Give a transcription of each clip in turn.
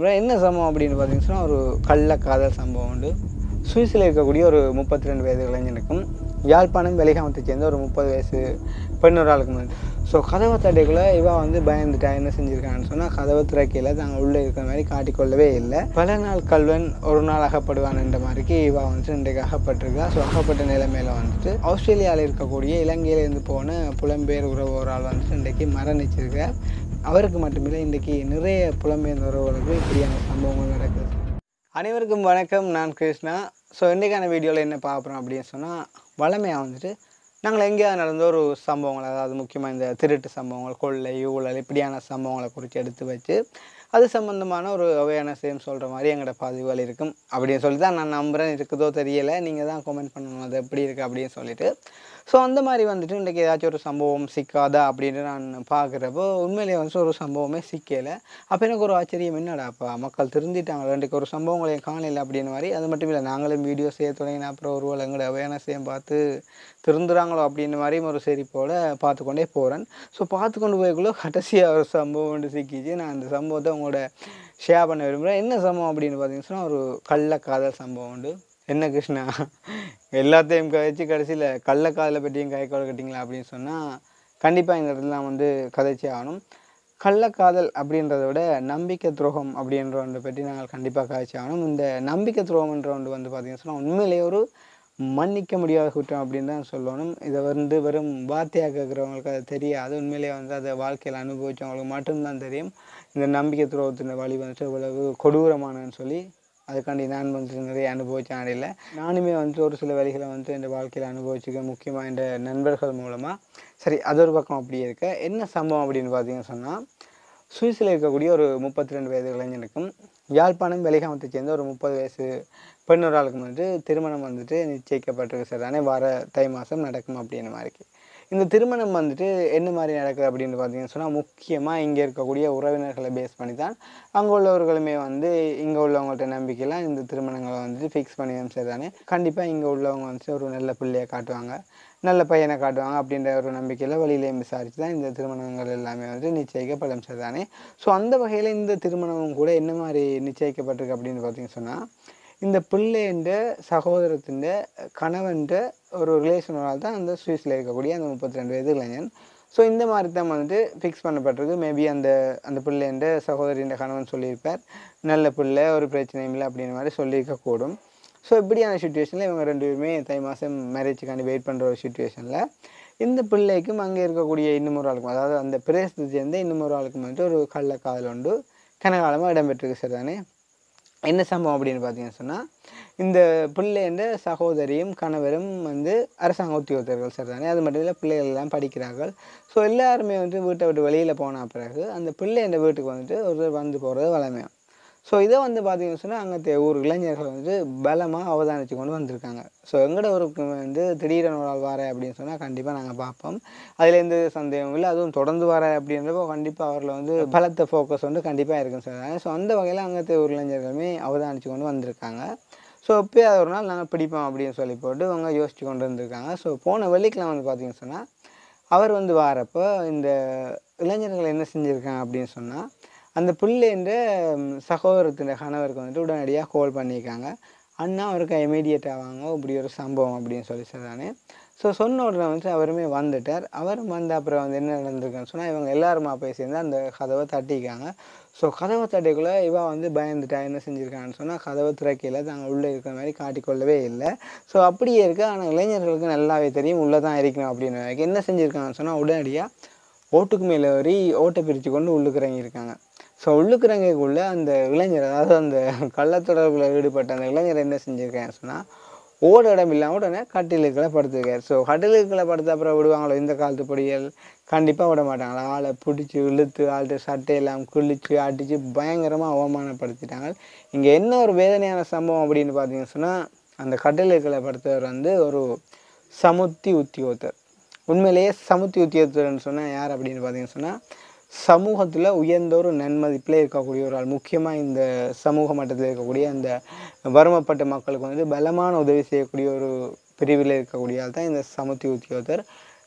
அப்புறம் என்ன சம்பவம் அப்படின்னு பார்த்தீங்கன்னா ஒரு கள்ள காதல் சம்பவம் உண்டு சுவிஸில் இருக்கக்கூடிய ஒரு முப்பத்தி ரெண்டு வயது இளைஞனுக்கும் யாழ்ப்பாணம் வெளிகாமத்தை சேர்ந்த ஒரு முப்பது வயசு பெண் ஒரு ஆளுக்கு வந்து ஸோ கதவை தட்டைக்குள்ளே இவா வந்து பயந்துட்டா என்ன செஞ்சுருக்கான்னு சொன்னால் கதவை திறக்கையில் தாங்க உள்ளே இருக்கிற மாதிரி காட்டிக்கொள்ளவே இல்லை பல நாள் கல்வன் ஒரு நாள் அகப்படுவான்ன்ற மாதிரிக்கு இவா வந்துட்டு இன்றைக்கு அகப்பட்டிருக்கா ஸோ அகப்பட்ட நிலைமையில் வந்துட்டு ஆஸ்திரேலியாவில் இருக்கக்கூடிய இலங்கையிலேருந்து போன புலம்பெயர் உறவு ஒரு ஆள் வந்துட்டு இன்றைக்கு மரணிச்சிருக்க அவருக்கு மட்டுமில்லை இன்றைக்கி நிறைய புலம்பெயர்ந்த உறவுகளுக்கு இப்படியான சம்பவங்கள் நடக்குது அனைவருக்கும் வணக்கம் நான் கிருஷ்ணா ஸோ இன்றைக்கான வீடியோவில் என்ன பார்க்குறோம் அப்படின்னு சொன்னால் வளமையாக வந்துட்டு நாங்கள் எங்கேயாவது நடந்த ஒரு சம்பவங்கள் அதாவது முக்கியமாக இந்த திருட்டு சம்பவங்கள் கொள்ளை ஊழல் இப்படியான சம்பவங்களை குறித்து எடுத்து வச்சு அது சம்மந்தமான ஒரு அவேர்னஸையும் சொல்கிற மாதிரி எங்களோட பதிவுகள் இருக்கும் அப்படின்னு சொல்லி தான் நான் நம்புகிறேன் இருக்குதோ தெரியலை நீங்கள் தான் கமெண்ட் பண்ணணும் அது எப்படி இருக்குது அப்படின்னு சொல்லிட்டு ஸோ அந்த மாதிரி வந்துட்டு இன்றைக்கி ஏதாச்சும் ஒரு சம்பவம் சிக்காதா அப்படின்னு நான் பார்க்குறப்போ உண்மையிலேயே வந்துட்டு ஒரு சம்பவமே சிக்கலை அப்போ எனக்கு ஒரு ஆச்சரியம் என்னடாப்பா மக்கள் திருந்திட்டாங்க இன்றைக்கு ஒரு சம்பவங்களையும் காணல அப்படின்னு மாதிரி அது மட்டும் இல்லை நாங்களும் வீடியோ செய்ய தொடங்கின அப்புறம் ஒரு எங்களோட அவேர்னஸையும் பார்த்து திருந்துறாங்களோ அப்படின்ற மாதிரியும் ஒரு செரிப்போட பார்த்து கொண்டே போகிறேன் ஸோ பார்த்து கொண்டு போய்க்குள்ளே கடைசியாக ஒரு சம்பவம் ஒன்று சிக்கிச்சு நான் அந்த சம்பவத்தை உங்களோட ஷேர் பண்ண விரும்புகிறேன் என்ன சம்பவம் அப்படின்னு பார்த்தீங்கன்னா ஒரு கள்ள காதல் சம்பவம் உண்டு என்ன கிருஷ்ணா எல்லாத்தையும் கழிச்சு கடைசியில் கள்ளக்காதலை பற்றியும் கை கட்டிங்களா அப்படின்னு சொன்னால் கண்டிப்பாக இந்த இடத்துல நான் வந்து கதைச்சே ஆகணும் கள்ளக்காதல் அப்படின்றத விட நம்பிக்கை துரோகம் அப்படின்ற ஒன்றை பற்றி நாங்கள் கண்டிப்பாக காய்ச்சி ஆகணும் இந்த நம்பிக்கை துரோகம்ன்ற ஒன்று வந்து பார்த்தீங்கன்னா சொன்னால் உண்மையிலேயே ஒரு மன்னிக்க முடியாத குற்றம் அப்படின்னு தான் சொல்லணும் இதை வந்து வெறும் வார்த்தையாக கேட்குறவங்களுக்கு அது தெரியாது உண்மையிலேயே வந்து அதை வாழ்க்கையில் அனுபவிச்சவங்களுக்கு மட்டும்தான் தெரியும் இந்த நம்பிக்கை துரோகத்தின் வழி வந்துட்டு இவ்வளவு கொடூரமானன்னு சொல்லி அதுக்காண்டி நான் வந்துட்டு நிறைய அனுபவிச்சேன் இடையில நானுமே வந்துட்டு ஒரு சில வழிகளை வந்துட்டு இந்த வாழ்க்கையில் அனுபவிச்சுக்க முக்கியமாக இந்த நண்பர்கள் மூலமாக சரி அது ஒரு பக்கம் அப்படியே இருக்க என்ன சம்பவம் அப்படின்னு பார்த்தீங்கன்னு சொன்னால் சுவிஸில் இருக்கக்கூடிய ஒரு முப்பத்தி ரெண்டு வயது இளைஞனுக்கும் யாழ்ப்பாணம் வெளிகாமத்தை சேர்ந்த ஒரு முப்பது வயசு பெண் ஒரு ஆளுக்கும் வந்துட்டு திருமணம் வந்துட்டு நிச்சயிக்கப்பட்டிருக்கு சார் தானே வர தை மாதம் நடக்கும் அப்படின்ற மாதிரிக்கு இந்த திருமணம் வந்துட்டு என்ன மாதிரி நடக்குது அப்படின்னு பார்த்தீங்கன்னு சொன்னால் முக்கியமாக இங்கே இருக்கக்கூடிய உறவினர்களை பேஸ் பண்ணி தான் அங்கே உள்ளவர்களுமே வந்து இங்கே உள்ளவங்கள்ட்ட நம்பிக்கையெல்லாம் இந்த திருமணங்களை வந்துட்டு ஃபிக்ஸ் பண்ணி சரி தானே கண்டிப்பாக இங்கே உள்ளவங்க வந்துட்டு ஒரு நல்ல பிள்ளையை காட்டுவாங்க நல்ல பையனை காட்டுவாங்க அப்படின்ற ஒரு நம்பிக்கையில் வழியிலையும் விசாரித்து தான் இந்த திருமணங்கள் எல்லாமே வந்து நிச்சயிக்கப்படும் சரி தானே ஸோ அந்த வகையில் இந்த திருமணமும் கூட என்ன மாதிரி நிச்சயிக்கப்பட்டிருக்கு அப்படின்னு பார்த்தீங்கன்னு சொன்னால் இந்த பிள்ளைன்ற சகோதரத்தின் கணவன்ற ஒரு ரிலேஷனால் தான் அந்த சுவிஸில் இருக்கக்கூடிய அந்த முப்பத்தி ரெண்டு வயது இளைஞன் ஸோ இந்த மாதிரி தான் வந்துட்டு ஃபிக்ஸ் பண்ணப்பட்டிருக்கு மேபி அந்த அந்த பிள்ளைன்ற சகோதரின்ற கணவன் சொல்லியிருப்பார் நல்ல பிள்ளை ஒரு பிரச்சனையும் இல்லை அப்படின்ற மாதிரி சொல்லியிருக்கக்கூடும் ஸோ இப்படியான சுச்சுவேஷனில் இவங்க ரெண்டு பேருமே தை மாதம் மேரேஜுக்காண்டி வெயிட் பண்ணுற ஒரு சுச்சுவேஷனில் இந்த பிள்ளைக்கும் அங்கே இருக்கக்கூடிய இன்னும் ஒரு ஆளுக்கும் அதாவது அந்த பிரதேசத்தை சேர்ந்த இன்னும் ஒரு ஆளுக்கும் வந்துட்டு ஒரு கள்ளக்காதல் உண்டு கனகாலமாக இடம்பெற்றிருக்கு சார் தானே என்ன சம்பவம் அப்படின்னு பார்த்தீங்கன்னு சொன்னால் இந்த பிள்ளைன்ற சகோதரியும் கணவரும் வந்து அரசாங்க உத்தியோகத்தர்கள் சார் தானே அது மட்டும் இல்லை பிள்ளைகள் எல்லாம் படிக்கிறார்கள் ஸோ எல்லாருமே வந்து வீட்டை விட்டு வெளியில் போன பிறகு அந்த பிள்ளைன்ற வீட்டுக்கு வந்துட்டு ஒருத்தர் வந்து போகிறது வளமையாக ஸோ இதை வந்து பார்த்தீங்கன்னு சொன்னால் அங்கே ஊர் இளைஞர்கள் வந்து பலமாக அவதானித்து கொண்டு வந்திருக்காங்க ஸோ எங்கட ஊருக்கு வந்து திடீரென ஒரு ஆள் வர அப்படின்னு சொன்னால் கண்டிப்பாக நாங்கள் பார்ப்போம் அதில் எந்த சந்தேகமும் இல்லை அதுவும் தொடர்ந்து வர அப்படின்றப்போ கண்டிப்பாக அவரில் வந்து பலத்த ஃபோக்கஸ் வந்து கண்டிப்பாக இருக்குன்னு சொல்கிறாங்க ஸோ அந்த வகையில் அங்கത്തെ ஊர் இளைஞர்களுமே அவதானித்து கொண்டு வந்திருக்காங்க ஸோ இப்போ அது ஒரு நாள் நாங்கள் பிடிப்போம் அப்படின்னு சொல்லி போட்டு அவங்க யோசித்து கொண்டு வந்திருக்காங்க ஸோ போன வெள்ளிக்கிழமை வந்து பார்த்தீங்கன்னு சொன்னால் அவர் வந்து வாரப்போ இந்த இளைஞர்கள் என்ன செஞ்சுருக்காங்க அப்படின்னு சொன்னால் அந்த பிள்ளைன்ற சகோதரத்தின் கணவருக்கு வந்துட்டு உடனடியாக கால் பண்ணியிருக்காங்க அண்ணா அவருக்கு இமீடியட்டாக வாங்க இப்படி ஒரு சம்பவம் அப்படின்னு சொல்லி சொல்கிறானே ஸோ சொன்ன உடனே வந்து அவருமே வந்துட்டார் அவரும் வந்து அப்புறம் வந்து என்ன நடந்திருக்குன்னு சொன்னால் இவங்க எல்லாருமா போய் சேர்ந்து அந்த கதவை தட்டிக்காங்க ஸோ கதவை தட்டிக்குள்ளே இவ வந்து பயந்துட்டா என்ன செஞ்சுருக்கான்னு சொன்னால் கதவை திறக்கையில் தாங்க உள்ளே இருக்கிற மாதிரி காட்டிக்கொள்ளவே இல்லை ஸோ அப்படியே இருக்குது ஆனால் இளைஞர்களுக்கு நல்லாவே தெரியும் உள்ளே தான் இருக்கணும் அப்படின்னு என்ன செஞ்சுருக்காங்கன்னு சொன்னால் உடனடியாக ஓட்டுக்கு மேலே வரி ஓட்டை பிரித்து கொண்டு உள்ளுக்கு இறங்கியிருக்காங்க ஸோ உள்ளுக்குறங்கக்குள்ள அந்த இளைஞர் அதாவது அந்த கள்ளத்தொடர்பில் ஈடுபட்ட அந்த இளைஞர் என்ன செஞ்சுருக்காங்க சொன்னால் ஓட இடம் இல்லாமல் உடனே கட்டிலுக்களை படுத்துருக்காரு ஸோ கட்டிலுக்களை படுத்த அப்புறம் விடுவாங்களோ இந்த காலத்து பொடிகள் கண்டிப்பாக விட மாட்டாங்களா ஆளை பிடிச்சி இழுத்து ஆள்கிட்ட சட்டையெல்லாம் கிழிச்சு அடித்து பயங்கரமாக அவமானப்படுத்திட்டாங்க இங்கே என்ன ஒரு வேதனையான சம்பவம் அப்படின்னு பார்த்தீங்கன்னு சொன்னால் அந்த கட்டிலுக்களை படுத்தவர் வந்து ஒரு சமுத்தி உத்தியோகத்தர் உண்மையிலேயே சமுத்தி உத்தியோகத்தர்னு சொன்னால் யார் அப்படின்னு பார்த்தீங்கன்னு சொன்னால் சமூகத்தில் உயர்ந்த ஒரு நன்மதிப்பில் இருக்கக்கூடிய ஒரு ஆள் முக்கியமாக இந்த சமூக மட்டத்தில் இருக்கக்கூடிய அந்த வறுமைப்பட்ட மக்களுக்கு வந்து பலமான உதவி செய்யக்கூடிய ஒரு பிரிவில் இருக்கக்கூடிய ஆள் தான் இந்த சமுத்தி உத்தியோகத்தர்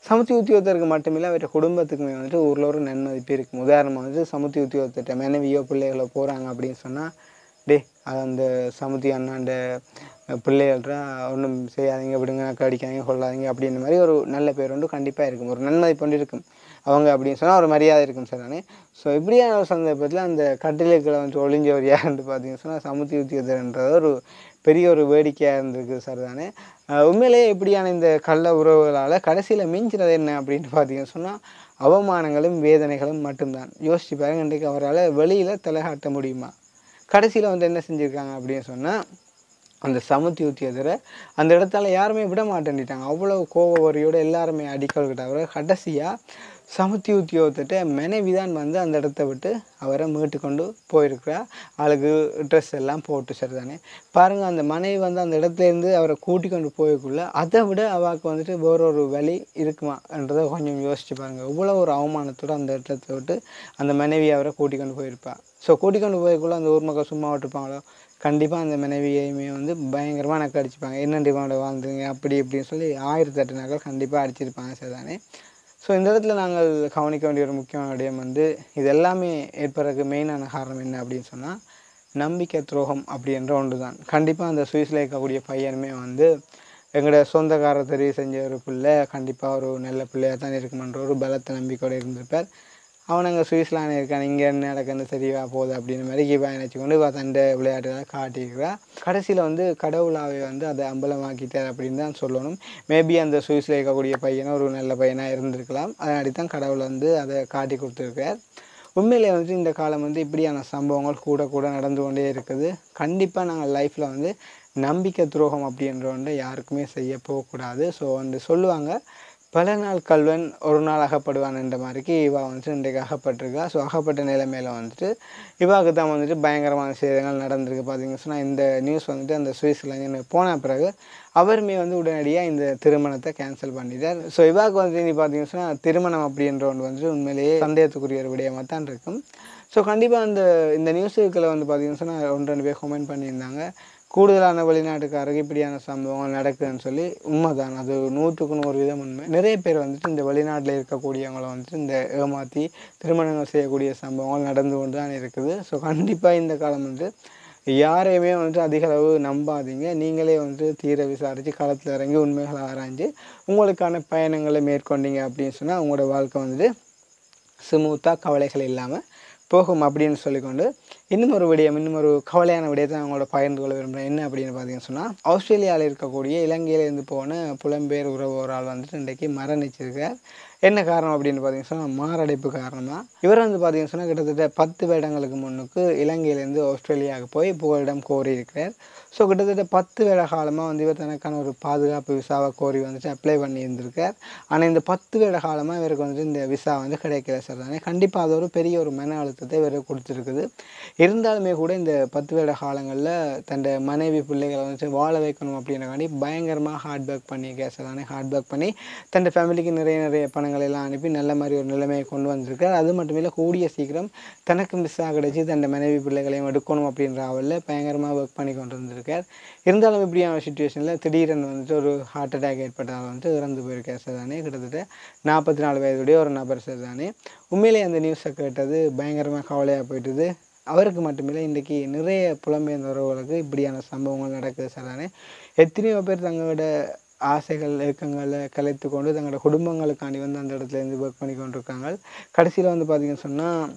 சமுத்தி உத்தியோகத்தருக்கு மட்டுமில்லை அவருடைய குடும்பத்துக்குமே வந்துட்டு ஊரில் ஒரு நன்மதிப்பு இருக்கும் உதாரணமாக வந்து சமுத்தி உத்தியோகத்திட்ட மனைவியோ பிள்ளைகளோ போகிறாங்க அப்படின்னு சொன்னால் டே அது அந்த சமுத்தி அண்ணாண்ட பிள்ளைகள்ரா ஒன்றும் செய்யாதீங்க விடுங்க கடிக்காதீங்க கொள்ளாதீங்க அப்படின்ற மாதிரி ஒரு நல்ல பேர் ஒன்று கண்டிப்பாக இருக்கும் ஒரு நன்மதிப்பு ஒன்று இருக்கும் அவங்க அப்படின்னு சொன்னால் ஒரு மரியாதை இருக்கும் சார் தானே ஸோ இப்படியான ஒரு சந்தர்ப்பத்தில் அந்த கட்டிலுக்களை வந்து ஒளிஞ்சவர் யாருன்னு பார்த்தீங்கன்னு சொன்னால் சமுத்தி உத்தியோகத்தர்ன்றது ஒரு பெரிய ஒரு வேடிக்கையாக இருந்திருக்கு சார் தானே அஹ் உண்மையிலேயே இப்படியான இந்த கள்ள உறவுகளால் கடைசியில் மிஞ்சினது என்ன அப்படின்னு பார்த்தீங்கன்னு சொன்னால் அவமானங்களும் வேதனைகளும் மட்டும்தான் யோசிச்சு பாருங்க இன்றைக்கு அவரால் வெளியில் தலைகாட்ட முடியுமா கடைசியில் வந்து என்ன செஞ்சுருக்காங்க அப்படின்னு சொன்னால் அந்த சமுத்தி ஊற்றியதில் அந்த இடத்தால யாருமே விட மாட்டேன்ட்டாங்க அவ்வளோ கோவ வரியோட எல்லாருமே அடிக்கல்கிட்ட அவரை கடைசியாக சமுத்தி உத்தியோகத்திட்ட மனைவி தான் வந்து அந்த இடத்த விட்டு அவரை மீட்டு கொண்டு போயிருக்கிறா அவளுக்கு ட்ரெஸ் எல்லாம் போட்டு சரிதானே பாருங்கள் அந்த மனைவி வந்து அந்த இடத்துலேருந்து அவரை கூட்டி கொண்டு போய்க்குள்ள அதை விட அவளுக்கு வந்துட்டு வேறொரு வழி இருக்குமான்றதை கொஞ்சம் யோசிச்சு பாருங்கள் இவ்வளோ ஒரு அவமானத்தோட அந்த இடத்த விட்டு அந்த மனைவி அவரை கூட்டி கொண்டு போயிருப்பா ஸோ கூட்டி கொண்டு போய்க்குள்ள அந்த ஊர் மக்கள் சும்மா விட்டுருப்பாங்களோ கண்டிப்பாக அந்த மனைவியையுமே வந்து பயங்கரமாக நக்க அடிச்சுப்பாங்க என்னண்டு இவனோட வாழ்ந்துங்க அப்படி இப்படின்னு சொல்லி ஆயிரத்தி எட்டு நாட்கள் கண்டிப்பாக அடிச்சிருப்பாங்க சரிதானே ஸோ இந்த இடத்துல நாங்கள் கவனிக்க வேண்டிய ஒரு முக்கியமான விடயம் வந்து இது எல்லாமே ஏற்படுறதுக்கு மெயினான காரணம் என்ன அப்படின்னு சொன்னால் நம்பிக்கை துரோகம் அப்படின்ற ஒன்று தான் கண்டிப்பாக அந்த சுவிஸில் இருக்கக்கூடிய பையனுமே வந்து எங்களோட சொந்தக்காரர் தெரிவு செஞ்ச ஒரு பிள்ளை கண்டிப்பாக ஒரு நல்ல பிள்ளையாக தான் இருக்குமன்ற ஒரு பலத்த நம்பிக்கையோடு இருந்திருப்பார் அவன் அங்கே சுவிஸ்லாந்து இருக்கான் இங்கே என்ன நடக்குன்னு சரிவா போகுது அப்படின்ற மாதிரி இவன் நினச்சிக்கொண்டு இவ தண்டை விளையாட்டுகளை காட்டியிருக்கிறா கடைசியில் வந்து கடவுளாவே வந்து அதை அம்பலமாக்கிட்டார் அப்படின்னு தான் சொல்லணும் மேபி அந்த சுவிஸில் இருக்கக்கூடிய பையனும் ஒரு நல்ல பையனாக இருந்திருக்கலாம் அதனாடி தான் கடவுள் வந்து அதை காட்டி கொடுத்துருக்கார் உண்மையிலே வந்துட்டு இந்த காலம் வந்து இப்படியான சம்பவங்கள் கூட கூட நடந்து கொண்டே இருக்குது கண்டிப்பாக நாங்கள் லைஃப்பில் வந்து நம்பிக்கை துரோகம் அப்படின்ற ஒன்றை யாருக்குமே செய்ய போகக்கூடாது ஸோ வந்து சொல்லுவாங்க பல நாள் கல்வன் ஒரு நாள் அகப்படுவான் என்ற மாதிரிக்கு இவா வந்துட்டு இன்றைக்கு அகப்பட்டிருக்கா ஸோ அகப்பட்ட நிலைமையில வந்துட்டு இவாவுக்கு தான் வந்துட்டு பயங்கரமான சேதங்கள் நடந்திருக்கு பார்த்தீங்கன்னு சொன்னால் இந்த நியூஸ் வந்துட்டு அந்த சுவிஸ் இளைஞர் போன பிறகு அவருமே வந்து உடனடியாக இந்த திருமணத்தை கேன்சல் பண்ணிட்டார் ஸோ இவாவுக்கு வந்துட்டு நீ பார்த்தீங்கன்னு சொன்னால் திருமணம் அப்படின்ற ஒன்று வந்துட்டு உண்மையிலேயே சந்தேகத்துக்குரிய ஒரு விடயமாக தான் இருக்கும் ஸோ கண்டிப்பாக அந்த இந்த நியூஸுக்களை வந்து பார்த்தீங்கன்னு சொன்னால் ஒன்று ரெண்டு பேர் கமெண்ட் பண்ணியிருந்தாங்க கூடுதலான வெளிநாட்டுக்காரருக்கு இப்படியான சம்பவங்கள் நடக்குதுன்னு சொல்லி உண்மைதான் அது நூற்றுக்கு நூறு வீதம் உண்மை நிறைய பேர் வந்துட்டு இந்த வெளிநாட்டில் இருக்கக்கூடியவங்களை வந்துட்டு இந்த ஏமாற்றி திருமணங்கள் செய்யக்கூடிய சம்பவங்கள் நடந்து கொண்டு தான் இருக்குது ஸோ கண்டிப்பாக இந்த காலம் வந்து யாரையுமே வந்துட்டு அதிக அளவு நம்பாதீங்க நீங்களே வந்துட்டு தீர விசாரித்து களத்தில் இறங்கி உண்மைகளை ஆராய்ஞ்சு உங்களுக்கான பயணங்களை மேற்கொண்டீங்க அப்படின்னு சொன்னால் உங்களோட வாழ்க்கை வந்துட்டு ஸ்மூத்தாக கவலைகள் இல்லாமல் போகும் அப்படின்னு சொல்லிக்கொண்டு இன்னும் ஒரு விடயம் இன்னும் ஒரு கவலையான விடயத்தை நான் உங்களோட பகிர்ந்து கொள்ள விரும்புகிறேன் என்ன அப்படின்னு பார்த்தீங்கன்னு சொன்னால் ஆஸ்திரேலியாவில் இருக்கக்கூடிய இலங்கையிலேருந்து போன புலம்பெயர் உறவு ஒரு ஆள் வந்துட்டு இன்றைக்கு மரணிச்சிருக்கார் என்ன காரணம் அப்படின்னு பார்த்தீங்கன்னு சொன்னால் மாரடைப்பு காரணமாக இவர் வந்து பார்த்தீங்கன்னு சொன்னால் கிட்டத்தட்ட பத்து வருடங்களுக்கு முன்னுக்கு இலங்கையிலேருந்து ஆஸ்திரேலியாவுக்கு போய் புகலிடம் கோரி இருக்கிறார் ஸோ கிட்டத்தட்ட பத்து வருட காலமாக வந்து இவர் தனக்கான ஒரு பாதுகாப்பு விசாவை கோரி வந்துட்டு அப்ளை பண்ணி இருந்திருக்கார் ஆனால் இந்த பத்து வருட காலமாக இவருக்கு வந்துட்டு இந்த விசா வந்து கிடைக்கல சார் தானே கண்டிப்பாக அது ஒரு பெரிய ஒரு மன அழுத்தத்தை இவருக்கு கொடுத்துருக்குது இருந்தாலுமே கூட இந்த பத்து வருட காலங்களில் தன் மனைவி பிள்ளைகளை வந்துட்டு வாழ வைக்கணும் அப்படின்றக்காண்டி பயங்கரமாக ஹார்ட் ஒர்க் பண்ணி கேஸ் தானே ஹார்ட் ஒர்க் பண்ணி தன் ஃபேமிலிக்கு நிறைய நிறைய பணங்களை எல்லாம் அனுப்பி நல்ல மாதிரி ஒரு நிலைமையை கொண்டு வந்திருக்கார் அது மட்டும் இல்லை கூடிய சீக்கிரம் தனக்கு மிஸ் கிடைச்சி தன் மனைவி பிள்ளைகளையும் எடுக்கணும் அப்படின்ற அவளில் பயங்கரமாக ஒர்க் பண்ணி கொண்டு வந்திருக்கார் இருந்தாலும் இப்படியான சுச்சுவேஷனில் திடீரென்னு வந்துட்டு ஒரு ஹார்ட் அட்டாக் ஏற்பட்டதால் வந்துட்டு இறந்து போயிருக்கார் சார் தானே கிட்டத்தட்ட நாற்பத்தி நாலு வயதுடைய ஒரு நபர் சார் தானே உண்மையிலே அந்த நியூஸை கேட்டது பயங்கரமாக கவலையாக போயிட்டுது அவருக்கு மட்டுமில்லை இன்றைக்கி நிறைய புலம்பெயர்ந்த உறவுகளுக்கு இப்படியான சம்பவங்கள் நடக்குது சார் தானே எத்தனையோ பேர் தங்களோட ஆசைகள் இயக்கங்களை கலைத்து கொண்டு தங்களோட குடும்பங்களுக்காண்டி வந்து அந்த இடத்துல இருந்து ஒர்க் பண்ணி கொண்டிருக்காங்க கடைசியில் வந்து பார்த்தீங்கன்னு சொன்னால்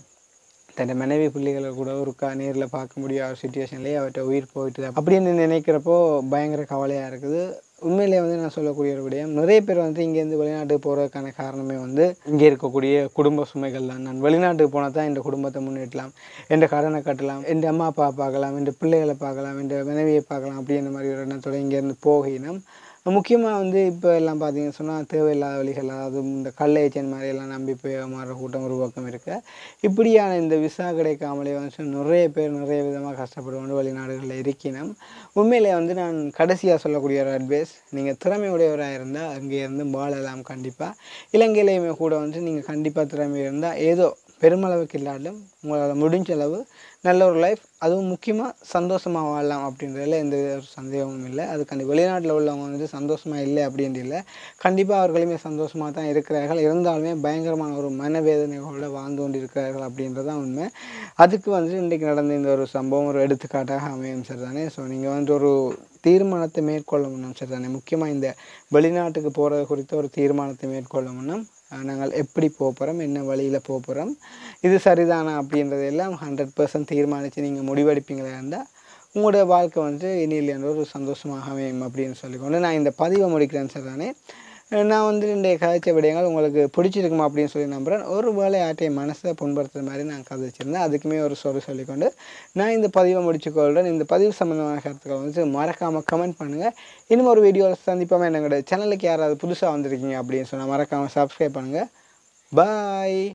தன் மனைவி பிள்ளைகளை கூட ஒரு க நேரில் பார்க்க முடியாத ஒரு சுச்சுவேஷன்லேயே அவர்கிட்ட உயிர் போயிட்டு அப்படின்னு நினைக்கிறப்போ பயங்கர கவலையாக இருக்குது உண்மையிலே வந்து நான் சொல்லக்கூடிய ஒரு விடயம் நிறைய பேர் வந்து இங்கேருந்து வெளிநாட்டுக்கு போகிறதுக்கான காரணமே வந்து இங்கே இருக்கக்கூடிய குடும்ப சுமைகள் தான் நான் வெளிநாட்டுக்கு போனால் தான் இந்த குடும்பத்தை முன்னேற்றலாம் என் கடனை கட்டலாம் என் அம்மா அப்பா பார்க்கலாம் என் பிள்ளைகளை பார்க்கலாம் என் மனைவியை பார்க்கலாம் அப்படின்ற மாதிரி ஒரு எண்ணத்தோட இங்கேருந்து போகினோம் முக்கியமாக வந்து இப்போ எல்லாம் பார்த்தீங்கன்னு சொன்னால் தேவையில்லாத வழிகள் அதாவது இந்த கள்ள ஏஜென்ட் மாதிரி எல்லாம் நம்பி போய் மாறுற கூட்டம் ஒரு பக்கம் இருக்கு இப்படியான இந்த விசா கிடைக்காமலே வந்து நிறைய பேர் நிறைய விதமாக கஷ்டப்படுவாங்க வெளிநாடுகளில் இருக்கணும் உண்மையிலே வந்து நான் கடைசியாக சொல்லக்கூடிய ஒரு அட்வைஸ் நீங்கள் திறமையுடையவராக இருந்தால் அங்கே இருந்து வாழலாம் கண்டிப்பாக இலங்கையிலையுமே கூட வந்து நீங்கள் கண்டிப்பாக திறமை இருந்தால் ஏதோ பெருமளவுக்கு இல்லாலும் உங்களால் முடிஞ்ச அளவு நல்ல ஒரு லைஃப் அதுவும் முக்கியமாக சந்தோஷமாக வாழலாம் அப்படின்றதுல எந்த ஒரு சந்தேகமும் இல்லை அதுக்காண்டி வெளிநாட்டில் உள்ளவங்க வந்து சந்தோஷமாக இல்லை அப்படின்ட்டு இல்லை கண்டிப்பாக அவர்களுமே சந்தோஷமாக தான் இருக்கிறார்கள் இருந்தாலுமே பயங்கரமான ஒரு மனவேதனைகளோட வாழ்ந்து கொண்டு இருக்கிறார்கள் அப்படின்றது தான் உண்மை அதுக்கு வந்து இன்றைக்கு நடந்த இந்த ஒரு சம்பவம் ஒரு எடுத்துக்காட்டாக அமையும் சார் தானே ஸோ நீங்கள் வந்து ஒரு தீர்மானத்தை மேற்கொள்ள முன்னம் சரி தானே முக்கியமாக இந்த வெளிநாட்டுக்கு போகிறது குறித்த ஒரு தீர்மானத்தை மேற்கொள்ள முன்னம் அஹ், நாங்கள் எப்படி போக போகிறோம் என்ன வழியில் போக போகிறோம் இது சரிதானா அப்படின்றதெல்லாம் ஹண்ட்ரட் பர்சன்ட் தீர்மானித்து நீங்கள் முடிவெடுப்பீங்களா இருந்தால் உங்களுடைய வாழ்க்கை வந்து இனியில் என்ற ஒரு சந்தோஷமாக அமையும் அப்படின்னு சொல்லிக்கொண்டு நான் இந்த பதிவை முடிக்கிறேன் சார் தானே நான் வந்து இன்றைய கதைச்ச விடயங்கள் உங்களுக்கு பிடிச்சிருக்குமா அப்படின்னு சொல்லி நம்புகிறேன் ஒரு வேளை யார்ட்டையும் மனசை புண்படுத்துற மாதிரி நான் கதைச்சிருந்தேன் அதுக்குமே ஒரு சொல்லி சொல்லிக்கொண்டு நான் இந்த பதிவை முடிச்சுக்கொள்கிறேன் இந்த பதிவு சம்மந்தமான கருத்துக்களை வந்து மறக்காமல் கமெண்ட் பண்ணுங்கள் இன்னும் ஒரு வீடியோவில் சந்திப்போம் என்னோட சேனலுக்கு யாராவது புதுசாக வந்திருக்கீங்க அப்படின்னு சொன்னால் மறக்காமல் சப்ஸ்கிரைப் பண்ணுங்கள் பாய்